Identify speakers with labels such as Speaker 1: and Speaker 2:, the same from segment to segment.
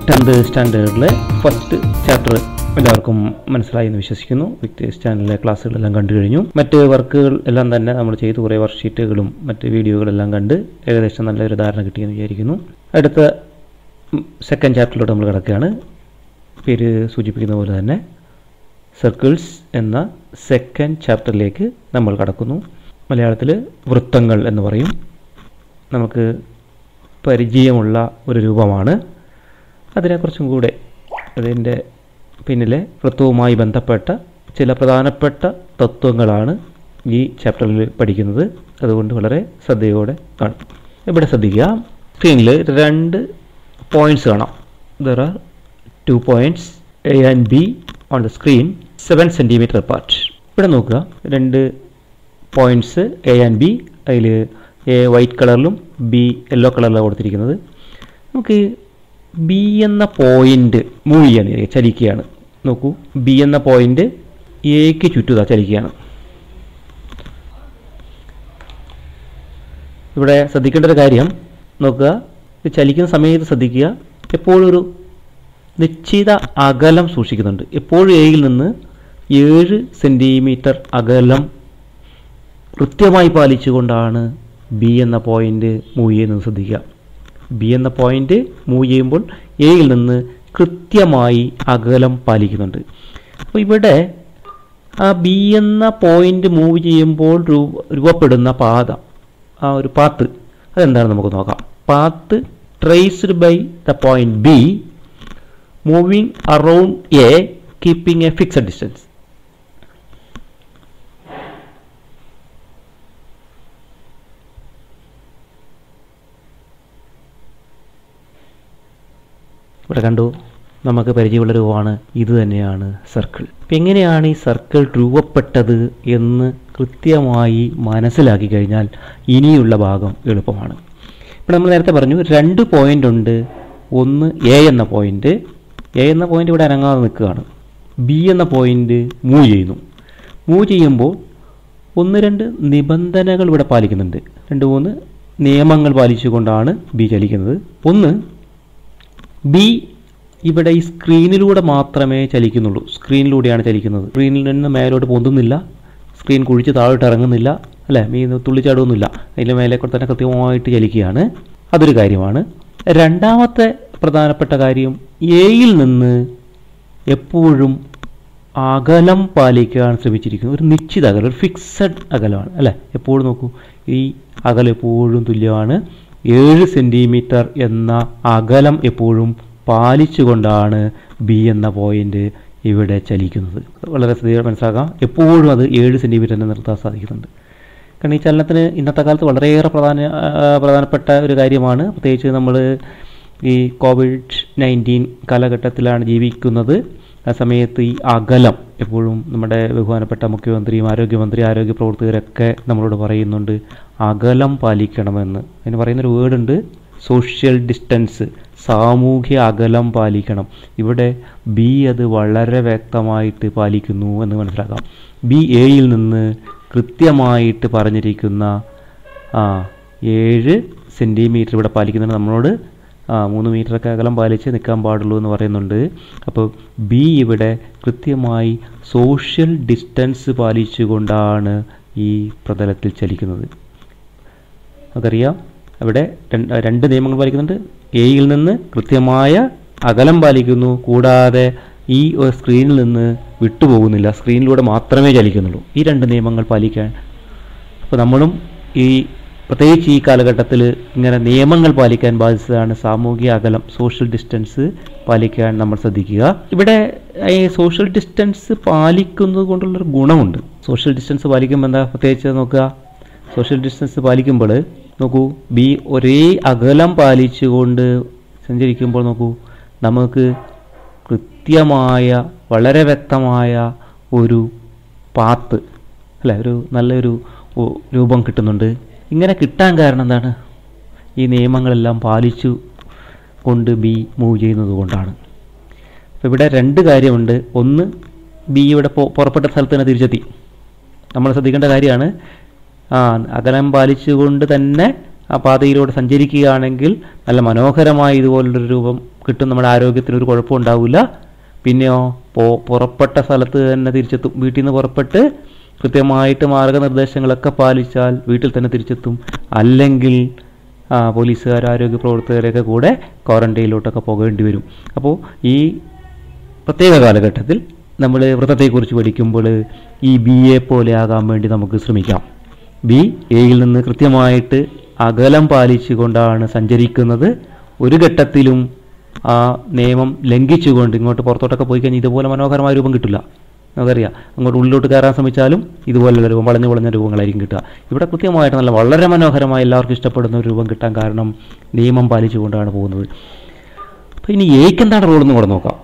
Speaker 1: Tenth സ്റ്റാൻഡേർഡിലെ first chapter എല്ലാവർക്കും മനസ്സിലായി എന്ന് വിശ്വസിക്കുന്നു വിക്ടേഴ്സ് ചാനലിലെ ക്ലാസ്സുകളെല്ലാം കണ്ടു കഴിഞ്ഞു മറ്റ് വർക്കുകൾ എല്ലാം തന്നെ നമ്മൾ ചെയ്തു കുറേ വർക്ക്ഷീറ്റുകളും മറ്റ് വീഡിയോകളെല്ലാം കണ്ട് ഏകദേശം നല്ലൊരു ധാരണ കിട്ടിയെന്ന് വിചാരിക്കുന്നു അടുത്ത സെക്കൻഡ് ചാപ്റ്ററിലോട്ട് നമ്മൾ കിടക്കുകയാണ് പേര് സൂചിപ്പിക്കുന്ന പോലെ തന്നെ സർക്കിൾസ് എന്ന സെക്കൻഡ് ചാപ്റ്ററിലേക്ക് നമ്മൾ കടക്കുന്നു മലയാളത്തിൽ വൃത്തങ്ങൾ എന്ന് പറയും നമുക്ക് പരിചയമുള്ള ഒരു രൂപമാണ് അതിനെക്കുറിച്ചും കൂടെ അതിൻ്റെ പിന്നിലെ വൃത്തവുമായി ബന്ധപ്പെട്ട ചില പ്രധാനപ്പെട്ട തത്വങ്ങളാണ് ഈ ചാപ്റ്ററിൽ പഠിക്കുന്നത് അതുകൊണ്ട് വളരെ ശ്രദ്ധയോടെ കാണും ഇവിടെ ശ്രദ്ധിക്കുക സ്ക്രീനിൽ രണ്ട് പോയിൻറ്റ്സ് കാണാം there are two points A and B on the screen seven centimetre part ഇവിടെ നോക്കുക രണ്ട് പോയിൻറ്റ്സ് എ ആൻഡ് ബി അതിൽ എ വൈറ്റ് കളറിലും ബി യെല്ലോ കളറിലാണ് കൊടുത്തിരിക്കുന്നത് നമുക്ക് ബി എന്ന പോയിന്റ് മൂവ് ചെയ്യാൻ ചലിക്കുകയാണ് നോക്കൂ ബി എന്ന പോയിന്റ് എക്ക് ചുറ്റുതാ ചലിക്കുകയാണ് ഇവിടെ ശ്രദ്ധിക്കേണ്ട ഒരു കാര്യം നോക്കുക ഇത് ചലിക്കുന്ന സമയത്ത് ശ്രദ്ധിക്കുക എപ്പോഴും ഒരു നിശ്ചിത അകലം സൂക്ഷിക്കുന്നുണ്ട് എപ്പോഴും എയിൽ നിന്ന് ഏഴ് സെൻറ്റിമീറ്റർ അകലം കൃത്യമായി പാലിച്ചുകൊണ്ടാണ് ബി എന്ന പോയിന്റ് മൂവ് ചെയ്യുന്നത് ശ്രദ്ധിക്കുക ബി എന്ന പോയിന്റ് മൂവ് ചെയ്യുമ്പോൾ എയിൽ നിന്ന് കൃത്യമായി അകലം പാലിക്കുന്നുണ്ട് അപ്പോൾ ഇവിടെ ആ ബി എന്ന പോയിന്റ് മൂവ് ചെയ്യുമ്പോൾ രൂപ രൂപപ്പെടുന്ന പാത ആ ഒരു പാത്ത് അതെന്താണ് നമുക്ക് നോക്കാം path traced by the point B moving around A keeping a fixed distance ഇവിടെ കണ്ടു നമുക്ക് പരിചയമുള്ള രൂപമാണ് ഇത് തന്നെയാണ് സർക്കിൾ അപ്പം എങ്ങനെയാണ് ഈ സർക്കിൾ രൂപപ്പെട്ടത് എന്ന് കൃത്യമായി മനസ്സിലാക്കി കഴിഞ്ഞാൽ ഇനിയുള്ള ഭാഗം എളുപ്പമാണ് ഇപ്പോൾ നമ്മൾ നേരത്തെ പറഞ്ഞു രണ്ട് പോയിന്റ് ഉണ്ട് ഒന്ന് എ എന്ന പോയിന്റ് എ എന്ന പോയിന്റ് ഇവിടെ അനങ്ങാതെ നിൽക്കുകയാണ് ബി എന്ന പോയിന്റ് മൂവ് ചെയ്യുന്നു മൂവ് ചെയ്യുമ്പോൾ ഒന്ന് രണ്ട് നിബന്ധനകൾ ഇവിടെ പാലിക്കുന്നുണ്ട് രണ്ട് മൂന്ന് നിയമങ്ങൾ പാലിച്ചുകൊണ്ടാണ് ബി ചലിക്കുന്നത് ഒന്ന് ബി ഇവിടെ ഈ സ്ക്രീനിലൂടെ മാത്രമേ ചലിക്കുന്നുള്ളൂ സ്ക്രീനിലൂടെയാണ് ചലിക്കുന്നത് സ്ക്രീനിൽ നിന്ന് മേലോട്ട് പൊന്തുന്നില്ല സ്ക്രീൻ കുഴിച്ച് താഴോട്ട് ഇറങ്ങുന്നില്ല അല്ലേ മീ തുള്ളിച്ചാടുമൊന്നുമില്ല അതിൻ്റെ മേലെ കൂടെ തന്നെ കൃത്യമായിട്ട് ചലിക്കുകയാണ് അതൊരു കാര്യമാണ് രണ്ടാമത്തെ പ്രധാനപ്പെട്ട കാര്യം എയിൽ നിന്ന് എപ്പോഴും അകലം പാലിക്കാൻ ശ്രമിച്ചിരിക്കുന്നു ഒരു നിശ്ചിത അകലം ഒരു ഫിക്സഡ് അകലമാണ് അല്ലേ എപ്പോഴും നോക്കൂ ഈ അകലം എപ്പോഴും തുല്യമാണ് ഏഴ് സെൻറ്റിമീറ്റർ എന്ന അകലം എപ്പോഴും പാലിച്ചുകൊണ്ടാണ് ബി എന്ന പോയിന്റ് ഇവിടെ ചലിക്കുന്നത് വളരെ ശ്രദ്ധയോടെ മനസ്സിലാക്കാം എപ്പോഴും അത് ഏഴ് സെൻറ്റിമീറ്റർ തന്നെ നിർത്താൻ സാധിക്കുന്നുണ്ട് കാരണം ഈ ചലനത്തിന് ഇന്നത്തെ കാലത്ത് വളരെയേറെ പ്രധാന പ്രധാനപ്പെട്ട ഒരു കാര്യമാണ് പ്രത്യേകിച്ച് നമ്മൾ ഈ കോവിഡ് നയൻറ്റീൻ കാലഘട്ടത്തിലാണ് ജീവിക്കുന്നത് ആ സമയത്ത് ഈ അകലം എപ്പോഴും നമ്മുടെ ബഹുമാനപ്പെട്ട മുഖ്യമന്ത്രിയും ആരോഗ്യമന്ത്രി ആരോഗ്യ പ്രവർത്തകരൊക്കെ നമ്മളോട് പറയുന്നുണ്ട് അകലം പാലിക്കണമെന്ന് അതിന് പറയുന്നൊരു വേർഡുണ്ട് സോഷ്യൽ ഡിസ്റ്റൻസ് സാമൂഹ്യ അകലം പാലിക്കണം ഇവിടെ ബി അത് വളരെ വ്യക്തമായിട്ട് പാലിക്കുന്നു എന്ന് മനസ്സിലാക്കാം ബി എയിൽ നിന്ന് കൃത്യമായിട്ട് പറഞ്ഞിരിക്കുന്ന ആ ഏഴ് സെൻറ്റിമീറ്റർ ഇവിടെ പാലിക്കുന്നുണ്ട് നമ്മളോട് ആ മൂന്ന് മീറ്ററൊക്കെ അകലം പാലിച്ച് നിൽക്കാൻ പാടുള്ളൂ എന്ന് പറയുന്നുണ്ട് അപ്പോൾ ബി ഇവിടെ കൃത്യമായി സോഷ്യൽ ഡിസ്റ്റൻസ് പാലിച്ചുകൊണ്ടാണ് ഈ പ്രതലത്തിൽ ചലിക്കുന്നത് നമുക്കറിയാം അവിടെ രണ്ട് നിയമങ്ങൾ പാലിക്കുന്നുണ്ട് എയിൽ നിന്ന് കൃത്യമായ അകലം പാലിക്കുന്നു കൂടാതെ ഈ സ്ക്രീനിൽ നിന്ന് വിട്ടുപോകുന്നില്ല സ്ക്രീനിലൂടെ മാത്രമേ ചലിക്കുന്നുള്ളൂ ഈ രണ്ട് നിയമങ്ങൾ പാലിക്കാൻ അപ്പോൾ നമ്മളും ഈ പ്രത്യേകിച്ച് ഈ കാലഘട്ടത്തിൽ ഇങ്ങനെ നിയമങ്ങൾ പാലിക്കാൻ ബാധിച്ചതാണ് സാമൂഹിക അകലം സോഷ്യൽ ഡിസ്റ്റൻസ് പാലിക്കാൻ നമ്മൾ ശ്രദ്ധിക്കുക ഇവിടെ ഈ സോഷ്യൽ ഡിസ്റ്റൻസ് പാലിക്കുന്നത് കൊണ്ടുള്ളൊരു ഗുണമുണ്ട് സോഷ്യൽ ഡിസ്റ്റൻസ് പാലിക്കുമ്പോൾ എന്താ പ്രത്യേകിച്ച് നോക്കുക സോഷ്യൽ ഡിസ്റ്റൻസ് പാലിക്കുമ്പോൾ നോക്കൂ ബി ഒരേ അകലം പാലിച്ചുകൊണ്ട് സഞ്ചരിക്കുമ്പോൾ നോക്കൂ നമുക്ക് കൃത്യമായ വളരെ വ്യക്തമായ ഒരു പാത്ത് അല്ലേ ഒരു നല്ലൊരു രൂപം കിട്ടുന്നുണ്ട് ഇങ്ങനെ കിട്ടാൻ കാരണം എന്താണ് ഈ നിയമങ്ങളെല്ലാം പാലിച്ചു കൊണ്ട് ബി മൂവ് ചെയ്യുന്നത് കൊണ്ടാണ് അപ്പോൾ ഇവിടെ രണ്ട് കാര്യമുണ്ട് ഒന്ന് ബി ഇവിടെ പുറപ്പെട്ട സ്ഥലത്ത് തന്നെ തിരിച്ചെത്തി നമ്മൾ ശ്രദ്ധിക്കേണ്ട കാര്യമാണ് ആ അകലം പാലിച്ചുകൊണ്ട് തന്നെ ആ പാതയിലൂടെ സഞ്ചരിക്കുകയാണെങ്കിൽ നല്ല മനോഹരമായ ഇതുപോലുള്ളൊരു രൂപം കിട്ടും നമ്മുടെ ആരോഗ്യത്തിന് ഒരു കുഴപ്പം ഉണ്ടാവില്ല പിന്നെയോ പോ പുറപ്പെട്ട സ്ഥലത്ത് തന്നെ തിരിച്ചെത്തും വീട്ടിൽ നിന്ന് പുറപ്പെട്ട് കൃത്യമായിട്ട് മാർഗനിർദ്ദേശങ്ങളൊക്കെ പാലിച്ചാൽ വീട്ടിൽ തന്നെ തിരിച്ചെത്തും അല്ലെങ്കിൽ ആ, പോലീസുകാർ ആരോഗ്യ പ്രവർത്തകരെയൊക്കെ കൂടെ ക്വാറന്റൈനിലോട്ടൊക്കെ പോകേണ്ടി വരും അപ്പോൾ ഈ പ്രത്യേക കാലഘട്ടത്തിൽ നമ്മൾ വ്രതത്തെക്കുറിച്ച് പഠിക്കുമ്പോൾ ഈ ബി എ പോലെ ആകാൻ വേണ്ടി നമുക്ക് ശ്രമിക്കാം ബി എയിൽ നിന്ന് കൃത്യമായിട്ട് അകലം പാലിച്ചുകൊണ്ടാണ് സഞ്ചരിക്കുന്നത് ഒരു ഘട്ടത്തിലും ആ നിയമം ലംഘിച്ചുകൊണ്ട് ഇങ്ങോട്ട് പുറത്തോട്ടൊക്കെ പോയി കഴിഞ്ഞാൽ ഇതുപോലെ മനോഹരമായ രൂപം കിട്ടില്ല നമുക്കറിയാം അങ്ങോട്ട് ഉള്ളിലോട്ട് കയറാൻ ശ്രമിച്ചാലും ഇതുപോലുള്ള രൂപം വളഞ്ഞു വളഞ്ഞ രൂപങ്ങളായിരിക്കും കിട്ടുക ഇവിടെ കൃത്യമായിട്ട് നല്ല വളരെ മനോഹരമായ എല്ലാവർക്കും ഇഷ്ടപ്പെടുന്ന ഒരു രൂപം കിട്ടാൻ കാരണം നിയമം പാലിച്ചുകൊണ്ടാണ് പോകുന്നത് അപ്പോൾ ഇനി എയ്ക്ക് എന്താണ് റോൾ എന്ന് കൂടെ നോക്കാം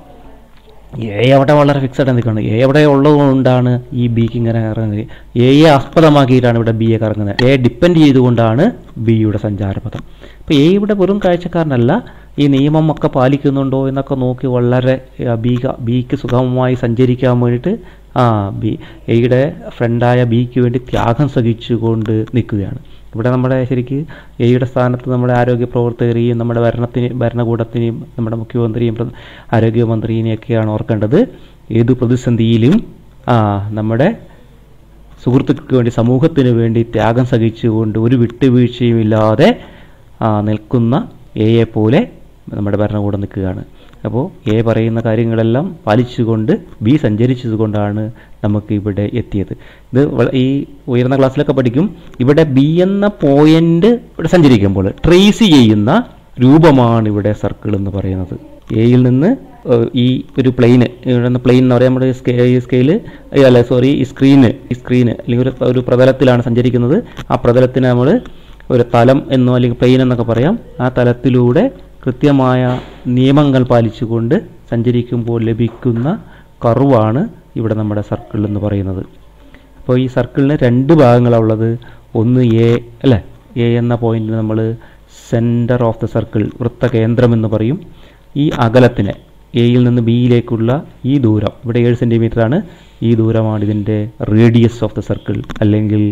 Speaker 1: എ അവിടെ വളരെ ഫിക്സഡ് നിൽക്കുകയാണ് എ അവിടെ ഉള്ളതുകൊണ്ടാണ് ഈ ബിക്ക് ഇങ്ങനെ ഇറങ്ങുന്നത് എയെ ആസ്പദമാക്കിയിട്ടാണ് ഇവിടെ ബിയെ കറങ്ങുന്നത് എ ഡിപ്പെൻഡ് ചെയ്തുകൊണ്ടാണ് ബിയുടെ സഞ്ചാരപഥം അപ്പോൾ എ ഇവിടെ വെറും കാഴ്ചക്കാരനല്ല ഈ നിയമം ഒക്കെ പാലിക്കുന്നുണ്ടോ എന്നൊക്കെ നോക്കി വളരെ ആ, ബി ബിക്ക് സുഗമമായി സഞ്ചരിക്കാൻ വേണ്ടിയിട്ട് ആ ബി എയുടെ ഫ്രണ്ടായ ബിക്ക് വേണ്ടി ത്യാഗം സഹിച്ചുകൊണ്ട് നിൽക്കുകയാണ് ഇവിടെ നമ്മുടെ ശരിക്ക് എയുടെ സ്ഥാനത്ത് നമ്മുടെ ആരോഗ്യ പ്രവർത്തകരെയും നമ്മുടെ ഭരണത്തിന് ഭരണകൂടത്തിനെയും നമ്മുടെ മുഖ്യമന്ത്രിയും പ്ര- ആരോഗ്യമന്ത്രിനെയൊക്കെയാണ് ഓർക്കേണ്ടത് ഏതു പ്രതിസന്ധിയിലും ആ നമ്മുടെ സുഹൃത്തുക്കൾക്ക് വേണ്ടി സമൂഹത്തിന് വേണ്ടി ത്യാഗം സഹിച്ചുകൊണ്ട് ഒരു വിട്ടുവീഴ്ചയും ഇല്ലാതെ ആ, നിൽക്കുന്ന എയെ പോലെ നമ്മുടെ ഭരണകൂടം നിൽക്കുകയാണ് അപ്പോൾ എ പറയുന്ന കാര്യങ്ങളെല്ലാം പാലിച്ചുകൊണ്ട് ബി സഞ്ചരിച്ചതുകൊണ്ടാണ് നമുക്ക് ഇവിടെ എത്തിയത് ഇത് വള- ഈ ഉയർന്ന ക്ലാസ്സിലൊക്കെ പഠിക്കും ഇവിടെ ബി എന്ന പോയിന്റ് ഇവിടെ സഞ്ചരിക്കുമ്പോൾ ട്രേസ് ചെയ്യുന്ന രൂപമാണ് ഇവിടെ സർക്കിൾ എന്ന് പറയുന്നത് എയിൽ നിന്ന് ഏഹ്, ഈ ഒരു പ്ലെയിന് ഇവിടെ നിന്ന് പ്ലെയിൻ എന്ന് പറയാം നമ്മുടെ സ്കേ ഈ സ്കെയില് അല്ല സോറി ഈ സ്ക്രീന് ഈ സ്ക്രീന് അല്ലെങ്കിൽ ഒരു ഒരു പ്രതലത്തിലാണ് സഞ്ചരിക്കുന്നത് ആ പ്രതലത്തിന് നമ്മൾ ഒരു തലം എന്നോ അല്ലെങ്കിൽ പ്ലെയിൻ എന്നൊക്കെ പറയാം ആ തലത്തിലൂടെ കൃത്യമായ നിയമങ്ങൾ പാലിച്ചുകൊണ്ട് സഞ്ചരിക്കുമ്പോൾ ലഭിക്കുന്ന കർവാണ് ഇവിടെ നമ്മുടെ സർക്കിൾ എന്ന് പറയുന്നത് അപ്പോൾ ഈ സർക്കിളിന് രണ്ട് ഭാഗങ്ങളാണ് ഉള്ളത് ഒന്ന് എ അല്ലേ എ എന്ന പോയിന്റിന് നമ്മൾ സെൻറ്റർ ഓഫ് ദ സർക്കിൾ വൃത്തകേന്ദ്രം എന്ന് പറയും ഈ അകലത്തിനെ എയിൽ നിന്ന് ബിയിലേക്കുള്ള ഈ ദൂരം ഇവിടെ ഏഴ് സെൻറ്റിമീറ്റർ ആണ് ഈ ദൂരമാണ് ഇതിൻ്റെ റേഡിയസ് ഓഫ് ദ സർക്കിൾ അല്ലെങ്കിൽ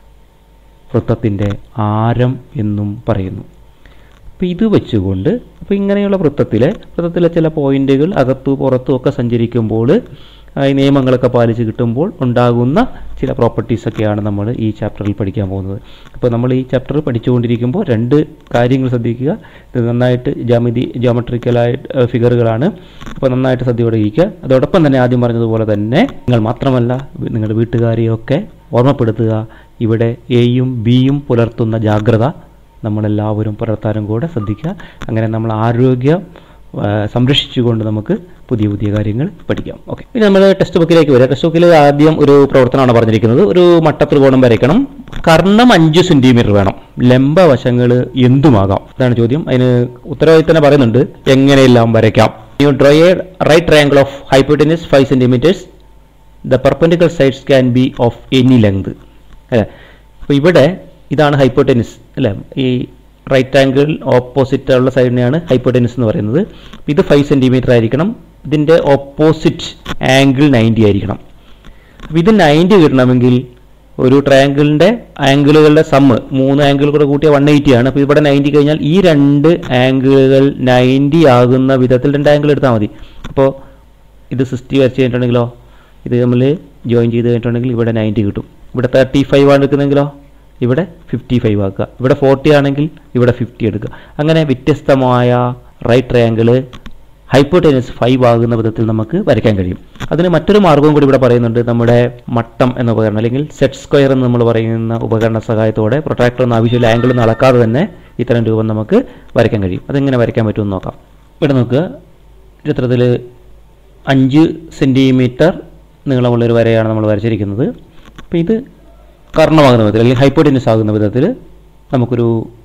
Speaker 1: വൃത്തത്തിൻ്റെ ആരം എന്നും പറയുന്നു അപ്പോൾ ഇത് വെച്ചുകൊണ്ട് അപ്പോൾ ഇങ്ങനെയുള്ള വൃത്തത്തിലെ വൃത്തത്തിലെ ചില പോയിന്റുകൾ അകത്തു പുറത്തും ഒക്കെ സഞ്ചരിക്കുമ്പോൾ ആ, ഈ നിയമങ്ങളൊക്കെ പാലിച്ച് കിട്ടുമ്പോൾ ഉണ്ടാകുന്ന ചില പ്രോപ്പർട്ടീസൊക്കെയാണ് നമ്മൾ ഈ ചാപ്റ്ററിൽ പഠിക്കാൻ പോകുന്നത് അപ്പോൾ നമ്മൾ ഈ ചാപ്റ്റർ പഠിച്ചുകൊണ്ടിരിക്കുമ്പോൾ രണ്ട് കാര്യങ്ങൾ ശ്രദ്ധിക്കുക ഇത് നന്നായിട്ട് ജാമിതി ജോമെട്രിക്കലായിട്ട് ഫിഗറുകളാണ് അപ്പോൾ നന്നായിട്ട് ശ്രദ്ധയോടെ ഇരിക്കുക അതോടൊപ്പം തന്നെ ആദ്യം പറഞ്ഞതുപോലെ തന്നെ നിങ്ങൾ മാത്രമല്ല നിങ്ങളുടെ വീട്ടുകാരെയൊക്കെ ഓർമ്മപ്പെടുത്തുക ഇവിടെ എയും ബിയും പുലർത്തുന്ന ജാഗ്രത നമ്മളെല്ലാവരും പുലർത്താനും കൂടെ ശ്രദ്ധിക്കുക അങ്ങനെ നമ്മൾ ആരോഗ്യം ആ, സംരക്ഷിച്ചുകൊണ്ട് നമുക്ക് പുതിയ പുതിയ കാര്യങ്ങൾ പഠിക്കാം ഓക്കെ ഇനി നമ്മൾ ടെക്സ്റ്റ് ബുക്കിലേക്ക് വരാം ടെക്സ്റ്റ് ബുക്കിൽ ആദ്യം ഒരു പ്രവർത്തനമാണ് പറഞ്ഞിരിക്കുന്നത് ഒരു മട്ടത്രികോണം വരയ്ക്കണം കർണം അഞ്ച് സെന്റിമീറ്റർ വേണം ലംബവശങ്ങൾ എന്തുമാകാം ഇതാണ് ചോദ്യം അതിന് ഉത്തരവാദിത്തം തന്നെ പറയുന്നുണ്ട് എങ്ങനെയെല്ലാം വരയ്ക്കാം you draw a right triangle of hypotenuse five centimetres the perpendicular sides can be of any length അല്ലേ അപ്പോൾ ഇവിടെ ഇതാണ് ഹൈപ്പോടെനിസ് അല്ലേ ഈ റൈറ്റ് ആംഗിൾ ഓപ്പോസിറ്റ് ഉള്ള സൈഡിനെയാണ് ഹൈപ്പോടെനിസ് എന്ന് പറയുന്നത് അപ്പോൾ ഇത് ഫൈവ് സെൻറ്റിമീറ്റർ ആയിരിക്കണം ഇതിൻ്റെ ഓപ്പോസിറ്റ് ആംഗിൾ നയൻറ്റി ആയിരിക്കണം അപ്പോൾ ഇത് നയൻറ്റി കിട്ടണമെങ്കിൽ ഒരു ട്രയാങ്കിളിൻ്റെ ആംഗിളുകളുടെ സമ്മ് മൂന്ന് ആംഗിൾ കൂടെ കൂട്ടിയ വൺ എയ്റ്റി ആണ് അപ്പോൾ ഇവിടെ നയൻറ്റി കഴിഞ്ഞാൽ ഈ രണ്ട് ആംഗിളുകൾ നയൻറ്റി ആകുന്ന വിധത്തിൽ രണ്ട് ആംഗിൾ എടുത്താൽ മതി അപ്പോൾ ഇത് സിക്സ്റ്റി വരച്ച് കഴിഞ്ഞിട്ടുണ്ടെങ്കിലോ ഇത് നമ്മൾ ജോയിൻ ചെയ്ത് കഴിഞ്ഞിട്ടുണ്ടെങ്കിൽ ഇവിടെ നയൻറ്റി കിട്ടും ഇവിടെ തേർട്ടി ഫൈവ് ആണ് എടുക്കുന്നെങ്കിലോ ഇവിടെ ഫിഫ്റ്റി ഫൈവ് ആക്കുക ഇവിടെ ഫോർട്ടി ആണെങ്കിൽ ഇവിടെ ഫിഫ്റ്റി എടുക്കുക അങ്ങനെ വ്യത്യസ്തമായ റൈറ്റ് ട്രയാങ്കിള് ഹൈപ്പോട്ടേനസ് ഫൈവ് ആകുന്ന വിധത്തിൽ നമുക്ക് വരയ്ക്കാൻ കഴിയും അതിന് മറ്റൊരു മാർഗവും കൂടി ഇവിടെ പറയുന്നുണ്ട് നമ്മുടെ മട്ടം എന്ന ഉപകരണം അല്ലെങ്കിൽ സെറ്റ് സ്ക്വയർ എന്ന് നമ്മൾ പറയുന്ന ഉപകരണ സഹായത്തോടെ പ്രൊട്രാക്ടർ ഒന്നും ആവശ്യമില്ല ആംഗിൾ ഒന്നും അളക്കാതെ തന്നെ ഇത്തരം രൂപം നമുക്ക് വരയ്ക്കാൻ കഴിയും അതെങ്ങനെ വരയ്ക്കാൻ പറ്റുമെന്ന് നോക്കാം ഇവിടെ നോക്കുക ചിത്രത്തിൽ അഞ്ച് സെൻറ്റിമീറ്റർ നീളമുള്ളൊരു വരയാണ് നമ്മൾ വരച്ചിരിക്കുന്നത് അപ്പോൾ ഇത് കർണമാകുന്ന വിധത്തിൽ അല്ലെങ്കിൽ ഹൈപ്പോട്ടിനസ് ആകുന്ന വിധത്തിൽ നമുക്കൊരു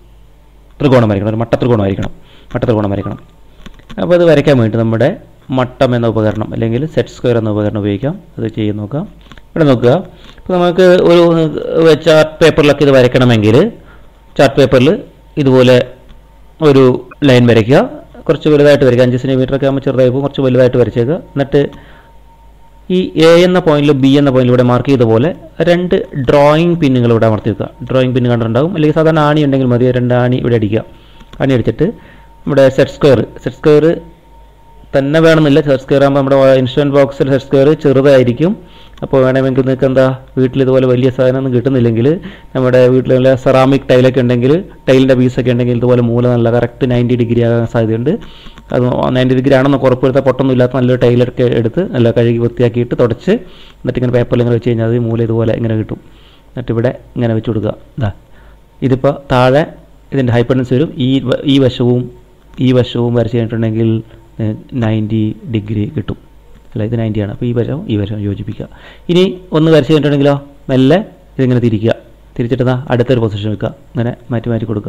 Speaker 1: ത്രികോണം വരയ്ക്കണം ഒരു മട്ടത്രികോണം വരയ്ക്കണം മട്ടത്രികോണം വരയ്ക്കണം അപ്പോൾ അത് വരയ്ക്കാൻ വേണ്ടി നമ്മുടെ മട്ടം എന്ന ഉപകരണം അല്ലെങ്കിൽ സെറ്റ് സ്ക്വയർ എന്ന ഉപകരണം ഉപയോഗിക്കാം അത് ചെയ്ത് നോക്കാം ഇവിടെ നോക്കുക ഇപ്പോൾ നമുക്ക് ഒരു ചാർട്ട് പേപ്പറിലൊക്കെ ഇത് വരയ്ക്കണമെങ്കിൽ ചാർട്ട് പേപ്പറിൽ ഇതുപോലെ ഒരു ലൈൻ വരയ്ക്കുക കുറച്ച് വലുതായിട്ട് വരയ്ക്കുക അഞ്ച് സെൻറ്റിമീറ്റർ ഒക്കെ ആകുമ്പോൾ ചെറുതായി പോകും കുറച്ച് വലുതായിട്ട് വരച്ചേക്കുക എന്നിട്ട് ഈ എ എന്ന പോയിന്റിൽ ബി എന്ന പോയിന്റിൽ ഇവിടെ മാർക്ക് ചെയ്ത പോലെ രണ്ട് ഡ്രോയിങ് പിന്നുകൾ ഇവിടെ അമർത്തി വെക്കുക ഡ്രോയിങ് പിന്ന് കണ്ടിട്ടുണ്ടാവും അല്ലെങ്കിൽ സാധാരണ ആണി ഉണ്ടെങ്കിൽ മതി രണ്ട് ആണി ഇവിടെ അടിക്കുക ആണി അടിച്ചിട്ട് നമ്മുടെ സെറ്റ് സ്ക്വയർ സെറ്റ് സ്ക്വയർ തന്നെ വേണമെന്നില്ല സെറ്റ് സ്ക്വയർ ആകുമ്പോൾ നമ്മുടെ ഇൻസ്ട്രുമെൻറ്റ് ബോക്സിൽ സെറ്റ് സ്ക്വയർ ചെറുതായിരിക്കും അപ്പോൾ വേണമെങ്കിൽ നിങ്ങൾക്ക് എന്താ വീട്ടിൽ ഇതുപോലെ വലിയ സാധനമൊന്നും കിട്ടുന്നില്ലെങ്കിൽ നമ്മുടെ വീട്ടിൽ നല്ല സെറാമിക് ടൈലൊക്കെ ഉണ്ടെങ്കിൽ ടൈലിൻ്റെ പീസൊക്കെ ഉണ്ടെങ്കിൽ ഇതുപോലെ മൂല നല്ല കറക്റ്റ് നയൻറ്റി ഡിഗ്രി ആകാൻ സാധ്യതയുണ്ട് അത് നയൻറ്റി ഡിഗ്രി ആണെന്ന് ഉറപ്പുവരുത്താൻ പൊട്ടൊന്നും ഇല്ലാത്ത നല്ലൊരു ടൈലൊക്കെ എടുത്ത് നല്ല കഴുകി വൃത്തിയാക്കിയിട്ട് തുടച്ച് എന്നിട്ട് ഇങ്ങനെ പേപ്പറിൽ ഇങ്ങനെ വെച്ച് കഴിഞ്ഞാൽ അത് മൂല ഇതുപോലെ ഇങ്ങനെ കിട്ടും എന്നിട്ട് ഇവിടെ ഇങ്ങനെ വെച്ച് കൊടുക്കുക ഇതാ ഇതിപ്പോൾ താഴെ ഇതിൻ്റെ ഹൈപ്പർഡൻസ് വരും ഈ വ- ഈ വശവും ഈ വശവും വരച്ച് കഴിഞ്ഞിട്ടുണ്ടെങ്കിൽ നയൻറ്റി ഡിഗ്രി കിട്ടും അല്ല ഇത് 90 ആണ് അപ്പോൾ ഈ വശവും ഈ വശവും യോജിപ്പിക്കുക ഇനി ഒന്ന് വരച്ച് കഴിഞ്ഞിട്ടുണ്ടെങ്കിലോ മെല്ലെ ഇതിങ്ങനെ തിരിക്കുക തിരിച്ചിട്ട് ദാ അടുത്തൊരു പൊസിഷൻ വെക്കുക അങ്ങനെ മാറ്റി മാറ്റി കൊടുക്കുക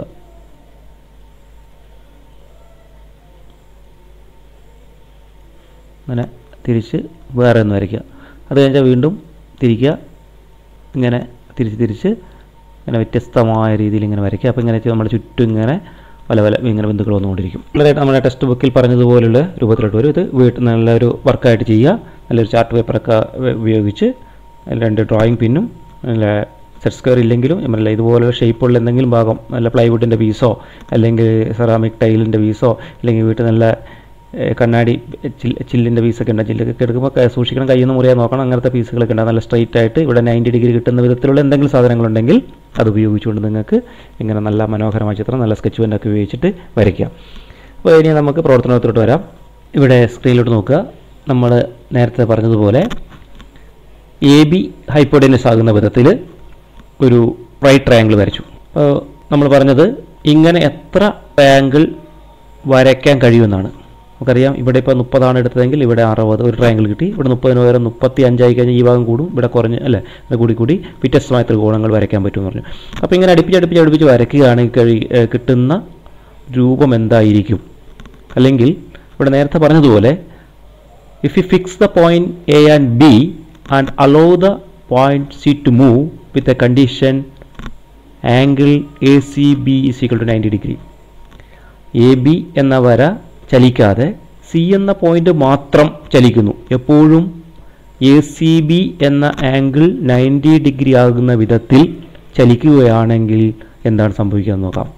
Speaker 1: അങ്ങനെ തിരിച്ച് വേറെ ഒന്ന് വരയ്ക്കുക അത് കഴിഞ്ഞാൽ വീണ്ടും തിരിക്കുക ഇങ്ങനെ തിരിച്ച് തിരിച്ച് ഇങ്ങനെ വ്യത്യസ്തമായ രീതിയിൽ ഇങ്ങനെ വരയ്ക്കുക അപ്പോൾ ഇങ്ങനെ നമ്മുടെ ചുറ്റും ഇങ്ങനെ പല പല ഇങ്ങനെ ബന്ധുക്കൾ വന്നുകൊണ്ടിരിക്കും വളരെ നമ്മുടെ ടെക്സ്റ്റ് ബുക്കിൽ പറഞ്ഞതുപോലുള്ള രൂപത്തിലോട്ട് വരും ഇത് വീട്ടിൽ നല്ലൊരു വർക്കായിട്ട് ചെയ്യുക നല്ലൊരു ചാർട്ട് പേപ്പറൊക്കെ ഉപയോഗിച്ച് അതിൽ രണ്ട് ഡ്രോയിങ് പിന്നും നല്ല സെറ്റ് സ്ക്വയർ ഇല്ലെങ്കിലും നല്ല ഇതുപോലെ ഷേപ്പുള്ള എന്തെങ്കിലും ഭാഗം നല്ല പ്ലൈവുഡിൻ്റെ പീസോ അല്ലെങ്കിൽ സെറാമിക് ടൈലിൻ്റെ പീസോ അല്ലെങ്കിൽ വീട്ടിൽ നല്ല ഏഹ് കണ്ണാടി ചില്ല് ചില്ലിൻ്റെ പീസൊക്കെ ഉണ്ട് ചില്ലൊക്കെ എടുക്കുമ്പോൾ ക- സൂക്ഷിക്കണം കയ്യിൽ നിന്ന് മുറിയാൻ നോക്കണം അങ്ങനത്തെ പീസുകളൊക്കെ ഉണ്ട് നല്ല സ്ട്രൈറ്റ് ആയിട്ട് ഇവിടെ നയൻറ്റി ഡിഗ്രി കിട്ടുന്ന വിധത്തിലുള്ള എന്തെങ്കിലും സാധനങ്ങളുണ്ടെങ്കിൽ അത് ഉപയോഗിച്ചുകൊണ്ട് നിങ്ങൾക്ക് ഇങ്ങനെ നല്ല മനോഹരമായ ചിത്രം നല്ല സ്കെച്ച് പെന്നൊക്കെ ഉപയോഗിച്ചിട്ട് വരയ്ക്കാം അപ്പോൾ ഇനി നമുക്ക് പ്രവർത്തനത്തിലോട്ട് വരാം ഇവിടെ സ്ക്രീനിലോട്ട് നോക്കുക നമ്മൾ നേരത്തെ പറഞ്ഞതുപോലെ എ ബി ഹൈപ്പോഡൈനസ് ആകുന്ന വിധത്തിൽ ഒരു റൈറ്റ് ട്രയാങ്കിൾ വരച്ചു അപ്പോൾ നമ്മൾ പറഞ്ഞത് ഇങ്ങനെ എത്ര ട്രയാങ്കിൾ വരയ്ക്കാൻ കഴിയുമെന്നാണ് നമുക്കറിയാം ഇവിടെ ഇപ്പോൾ മുപ്പതാണ് എടുത്തതെങ്കിൽ ഇവിടെ അറുപത് ഒരു ട്രയാങ്കിൾ കിട്ടി ഇവിടെ മുപ്പതിന് പകരം മുപ്പത്തി അഞ്ചായി കഴിഞ്ഞാൽ ഈ ഭാഗം കൂടും ഇവിടെ കുറഞ്ഞ് അല്ലേ ഇവിടെ കൂടി കൂടി വ്യത്യസ്തമായ ത്രികോണങ്ങൾ വരയ്ക്കാൻ പറ്റുമെന്ന് പറഞ്ഞു അപ്പോൾ ഇങ്ങനെ അടുപ്പിച്ച് അടുപ്പിച്ച് അടുപ്പിച്ച് വരയ്ക്കുകയാണെങ്കിൽ കഴി ഏഹ് കിട്ടുന്ന രൂപം എന്തായിരിക്കും അല്ലെങ്കിൽ ഇവിടെ നേരത്തെ പറഞ്ഞതുപോലെ if you fix the point A and B and allow the point C to move with the condition angle ACB is equal to 90 degree A B എന്ന വര ചലിക്കാതെ സി എന്ന പോയിന്റ് മാത്രം ചലിക്കുന്നു എപ്പോഴും എ സി ബി എന്ന angle ninety degree ആകുന്ന വിധത്തിൽ ചലിക്കുകയാണെങ്കിൽ എന്താണ് സംഭവിക്കുക എന്ന് നോക്കാം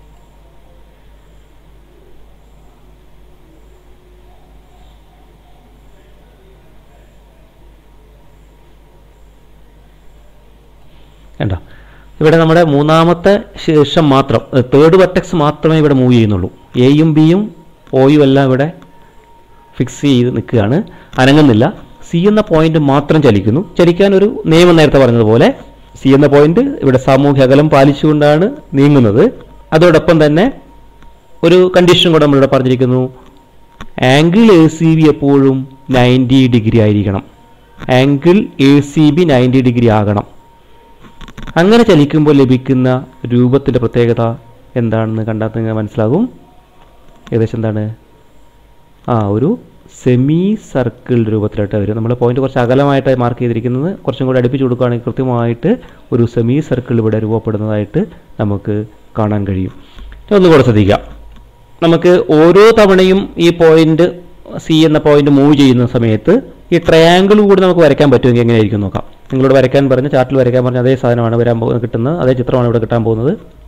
Speaker 1: കണ്ടോ ഇവിടെ നമ്മുടെ മൂന്നാമത്തെ ശേഷം മാത്രം തേർഡ് വെർട്ടെക്സ് മാത്രമേ ഇവിടെ മൂവ് ചെയ്യുന്നുള്ളൂ എയും ബിയും ഒയും എല്ലാം ഇവിടെ ഫിക്സ് ചെയ്ത് നിൽക്കുകയാണ് അനങ്ങുന്നില്ല സി എന്ന പോയിന്റ് മാത്രം ചലിക്കുന്നു ചലിക്കാൻ ഒരു നിയമം നേരത്തെ പറഞ്ഞതുപോലെ സി എന്ന പോയിന്റ് ഇവിടെ സാമൂഹ്യ അകലം പാലിച്ചുകൊണ്ടാണ് നീങ്ങുന്നത് അതോടൊപ്പം തന്നെ ഒരു കണ്ടീഷൻ കൂടെ നമ്മളിവിടെ പറഞ്ഞിരിക്കുന്നു ആംഗിൾ എ സി ബി എപ്പോഴും നയൻറ്റി ഡിഗ്രി ആയിരിക്കണം angle A C B ninety degree ആകണം അങ്ങനെ ചലിക്കുമ്പോൾ ലഭിക്കുന്ന രൂപത്തിൻ്റെ പ്രത്യേകത എന്താണെന്ന് കണ്ടാൽ നിങ്ങൾക്ക് മനസ്സിലാകും ഏകദേശം എന്താണ് ആ ഒരു സെമി സർക്കിൾ രൂപത്തിലായിട്ട് വരും നമ്മൾ പോയിന്റ് കുറച്ച് അകലമായിട്ട് മാർക്ക് ചെയ്തിരിക്കുന്നത് കുറച്ചും കൂടി അടുപ്പിച്ച് കൊടുക്കുകയാണെങ്കിൽ കൃത്യമായിട്ട് ഒരു സെമി സർക്കിൾ ഇവിടെ രൂപപ്പെടുന്നതായിട്ട് നമുക്ക് കാണാൻ കഴിയും ഇനി ഒന്നുകൂടെ ശ്രദ്ധിക്കാം നമുക്ക് ഓരോ തവണയും ഈ പോയിന്റ് സി എന്ന പോയിന്റ് മൂവ് ചെയ്യുന്ന സമയത്ത് ഈ ട്രയാങ്കിൾ കൂടി നമുക്ക് വരയ്ക്കാൻ പറ്റുമെങ്കിൽ എങ്ങനെയായിരിക്കും നോക്കാം നിങ്ങളോട് വരയ്ക്കാൻ പറഞ്ഞ ചാർട്ടിൽ വരയ്ക്കാൻ പറഞ്ഞ അതേ സാധനമാണ് വരാൻ പോകുന്നത് കിട്ടുന്നത് അതേ ചിത്രമാണ് ഇവിടെ കിട്ടാൻ പോകുന്നത്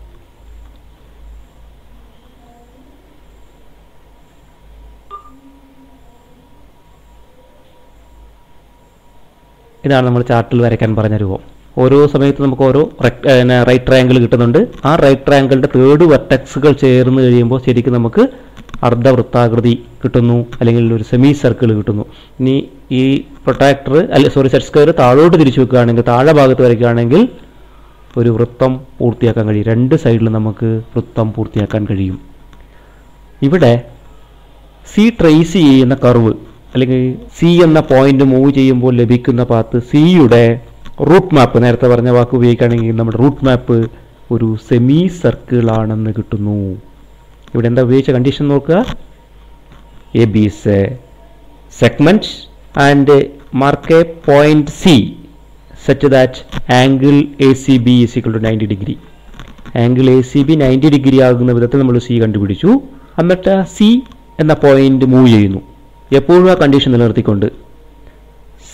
Speaker 1: ഇതാണ് നമ്മൾ ചാർട്ടിൽ വരയ്ക്കാൻ പറഞ്ഞ രൂപം ഓരോ സമയത്ത് നമുക്ക് ഓരോ റൈറ്റ് ട്രയാങ്കിൾ കിട്ടുന്നുണ്ട് ആ റൈറ്റ് ട്രയാങ്കിളിൻ്റെ തേർഡ് വെർട്ടക്സുകൾ ചേർന്ന് കഴിയുമ്പോൾ ശരിക്കും നമുക്ക് അർദ്ധവൃത്താകൃതി കിട്ടുന്നു അല്ലെങ്കിൽ ഒരു സെമി സർക്കിൾ കിട്ടുന്നു ഇനി ഈ പ്രൊട്ടാക്ടർ അല്ല സോറി സെറ്റ് സ്ക്വയർ താഴോട്ട് തിരിച്ചു വെക്കുകയാണെങ്കിൽ താഴെ ഭാഗത്ത് വരയ്ക്കുകയാണെങ്കിൽ ഒരു വൃത്തം പൂർത്തിയാക്കാൻ കഴിയും രണ്ട് സൈഡിലും നമുക്ക് വൃത്തം പൂർത്തിയാക്കാൻ കഴിയും ഇവിടെ സി ട്രേസ് ചെയ്യുന്ന കർവ് അല്ലെങ്കിൽ സി എന്ന പോയിന്റ് മൂവ് ചെയ്യുമ്പോൾ ലഭിക്കുന്ന പാത്ത് സിയുടെ റൂട്ട് മാപ്പ് നേരത്തെ പറഞ്ഞ വാക്ക് ഉപയോഗിക്കുകയാണെങ്കിൽ നമ്മുടെ റൂട്ട് മാപ്പ് ഒരു സെമി സർക്കിൾ ആണെന്ന് കിട്ടുന്നു ഇവിടെ എന്താ ഉപയോഗിച്ച കണ്ടീഷൻ നോക്കുക A B is a segment and mark a point C such that angle A C B is equal to ninety degree angle A C B ninety degree ആകുന്ന വിധത്തിൽ നമ്മൾ സി കണ്ടുപിടിച്ചു എന്നിട്ട് സി എന്ന പോയിന്റ് മൂവ് ചെയ്യുന്നു എപ്പോഴും ആ condition നിലനിർത്തിക്കൊണ്ട്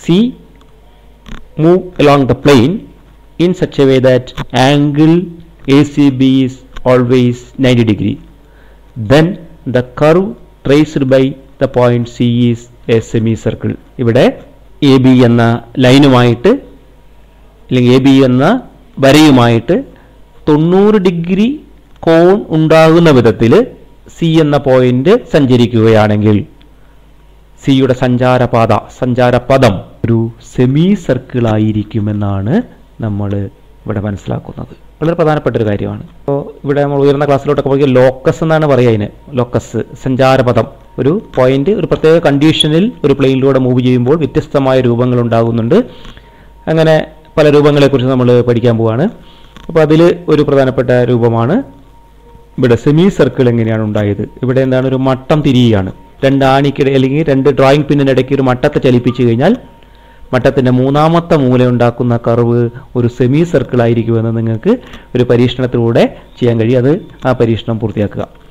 Speaker 1: C move along the plane in such a way that angle ACB is always 90 degree. Then the curve traced by the point C is a semicircle. ഇവിടെ A B എന്ന ലൈനുമായിട്ട് അല്ലെങ്കിൽ A B എന്ന വരയുമായിട്ട് തൊണ്ണൂറ് degree കോൺ ഉണ്ടാകുന്ന വിധത്തിൽ C എന്ന point സഞ്ചരിക്കുകയാണെങ്കിൽ സിയുടെ സഞ്ചാരപാത സഞ്ചാരപദം ഒരു സെമി സർക്കിൾ ആയിരിക്കുമെന്നാണ് നമ്മൾ ഇവിടെ മനസ്സിലാക്കുന്നത് വളരെ പ്രധാനപ്പെട്ട ഒരു കാര്യമാണ് അപ്പോൾ ഇവിടെ നമ്മൾ ഉയർന്ന ക്ലാസ്സിലോട്ടൊക്കെ പോയി ലോക്കസ് എന്നാണ് പറയുക അതിന് ലോക്കസ് സഞ്ചാരപഥം ഒരു പോയിന്റ് ഒരു പ്രത്യേക കണ്ടീഷനിൽ ഒരു പ്ലെയിനിലൂടെ മൂവ് ചെയ്യുമ്പോൾ വ്യത്യസ്തമായ രൂപങ്ങൾ ഉണ്ടാകുന്നുണ്ട് അങ്ങനെ പല രൂപങ്ങളെക്കുറിച്ച് നമ്മൾ പഠിക്കാൻ പോവാണ് അപ്പോൾ അതിൽ ഒരു പ്രധാനപ്പെട്ട രൂപമാണ് ഇവിടെ സെമി സർക്കിൾ എങ്ങനെയാണ് ഉണ്ടായത് ഇവിടെ എന്താണ് ഒരു മട്ടം തിരിയുകയാണ് രണ്ട് ആണിക്കിട അല്ലെങ്കിൽ രണ്ട് ഡ്രോയിങ് പിന്നിൻ്റെ ഇടയ്ക്ക് ഒരു മട്ടത്തെ ചലിപ്പിച്ചു കഴിഞ്ഞാൽ മട്ടത്തിൻ്റെ മൂന്നാമത്തെ മൂല ഉണ്ടാക്കുന്ന കർവ് ഒരു സെമി സർക്കിൾ ആയിരിക്കുമെന്ന് നിങ്ങൾക്ക് ഒരു പരീക്ഷണത്തിലൂടെ ചെയ്യാൻ കഴിയും അത് ആ പരീക്ഷണം പൂർത്തിയാക്കുക